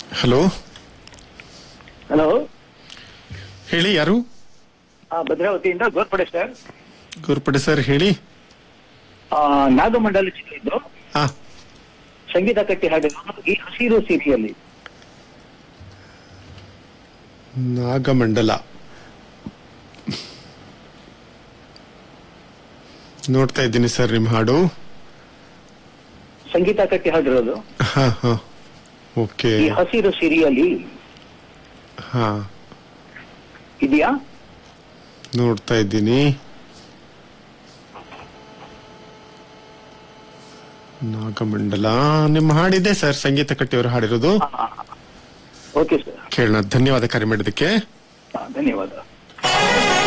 hello hello ಹೇಳಿ ಯಾರು ಭದ್ರಾವತಿಯಿಂದ ಗೋರ್ಪಡೆ ಸರ್ ಗುರುಪಡೆ ಸರ್ ಹೇಳಿ ಆ, ನಾಗಮಂಡಲ ಚಿತ್ರದ್ದು ಹಾ ಸಂಗೀತ ಕಟ್ಟಿ ಹಾಡಿರೋದು ಈ ಹಸಿರು ಸೀರೆಯಲ್ಲಿ ನಾಗಮಂಡಲ ನೋಡ್ತಾ ಇದ್ದೀನಿ ಸರ್ ನಿಮ್ಮ ಹಾಡು ಸಂಗೀತ ಕಟ್ಟಿ ಹಾಡಿರೋದು ಹಾ ಹಾ ಓಕೆ ಈ ಹಸಿರು ಸಿರಿಯಲ್ಲಿ ಹಾ ಇದೆಯಾ ನೋಡ್ತಾ ಇದ್ದೀನಿ ನಾಗಮಂಡಲ ನಿಮ್ಮ ಹಾಡಿದೆ ಸರ್ ಸಂಗೀತ ಕಟ್ಟಿಯವರು ಹಾಡಿರೋದು ಓಕೆ ಸರ್ ಕೇಳೋಣ ಧನ್ಯವಾದ ಕರೆ ಮಾಡಿದ್ದಕ್ಕೆ ಧನ್ಯವಾದ